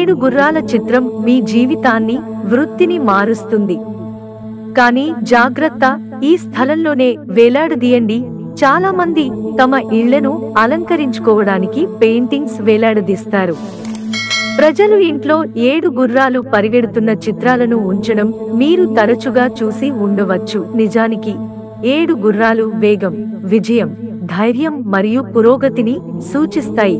ఏడు గుర్రాల చిత్రం మీ జీవితాన్ని వృత్తిని మారుస్తుంది కానీ జాగ్రత్త ఈ స్థలంలోనే వేలాడదీయండి చాలా మంది తమ ఇళ్లను అలంకరించుకోవడానికి పెయింటింగ్స్ వేలాడదీస్తారు ప్రజలు ఇంట్లో ఏడు గుర్రాలు పరిగెడుతున్న చిత్రాలను ఉంచడం మీరు తరచుగా చూసి ఉండవచ్చు నిజానికి ఏడు గుర్రాలు వేగం విజయం ధైర్యం మరియు పురోగతిని సూచిస్తాయి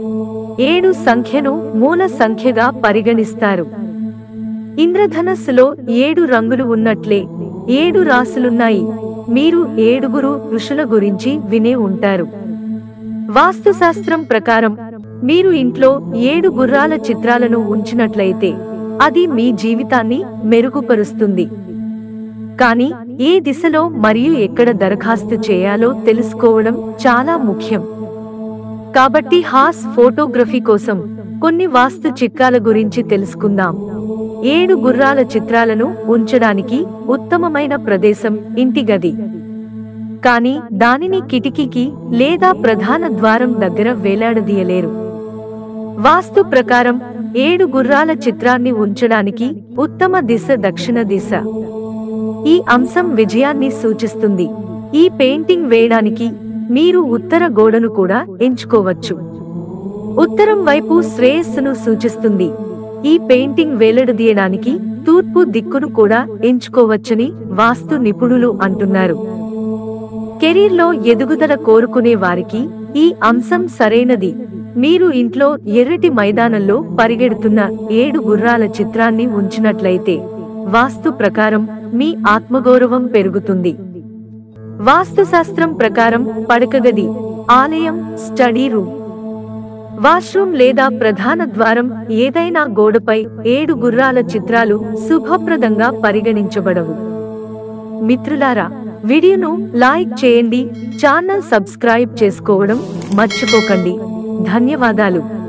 ఏడు సంఖ్యను మూల సంఖ్యగా పరిగణిస్తారు ఇంద్రధనస్సులో ఏడు రంగులు ఉన్నట్లే ఏడు రాసులున్నాయి మీరు ఏడుగురు ఋషుల గురించి వినే ఉంటారు వాస్తుశాస్త్రం ప్రకారం మీరు ఇంట్లో ఏడు గుర్రాల చిత్రాలను ఉంచినట్లయితే అది మీ జీవితాన్ని మెరుగుపరుస్తుంది కానీ ఏ దిశలో మరియు ఎక్కడ దరఖాస్తు చేయాలో తెలుసుకోవడం చాలా ముఖ్యం కాబట్టి హాస్ ఫోటోగ్రఫీ కోసం కొన్ని వాస్తు చిట్కాల గురించి తెలుసుకుందాం ఏడు గుర్రాల చిత్రాలను ఉంచడానికి ఉత్తమమైన ప్రదేశం ఇంటి గది కానీ దానిని కిటికీకి లేదా ప్రధాన ద్వారం దగ్గర వేలాడదీయలేరు వాస్తు ప్రకారం ఏడు గుర్రాల చిత్రాన్ని ఉంచడానికి ఉత్తమ దిశ దక్షిణ దిశ ఈ అంశం విజయాన్ని సూచిస్తుంది ఈ పెయింటింగ్ వేయడానికి మీరు ఉత్తర గోడను కూడా ఎంచుకోవచ్చు ఉత్తరం వైపు శ్రేయస్సును సూచిస్తుంది ఈ పెయింటింగ్ వేలాడదీయడానికి తూర్పు దిక్కును కూడా ఎంచుకోవచ్చని వాస్తు నిపుణులు అంటున్నారు కెరీర్లో ఎదుగుదల కోరుకునే వారికి ఈ అంశం సరైనది మీరు ఇంట్లో ఎర్రటి మైదానంలో పరిగెడుతున్న ఏడు గుర్రాల చిత్రాన్ని ఉంచినట్లయితే వాస్తు ప్రకారం మీ ఆత్మగౌరవం పెరుగుతుంది వాస్తుశాస్త్రం ప్రకారం పడకగది ఆలయం స్టడీ రూమ్ వాష్రూమ్ లేదా ప్రధాన ద్వారం ఏదైనా గోడపై ఏడు గుర్రాల చిత్రాలు శుభప్రదంగా పరిగణించబడవు మిత్రులారా వీడియోను లైక్ చేయండి ఛానల్ సబ్స్క్రైబ్ చేసుకోవడం మర్చిపోకండి ధన్యవాదాలు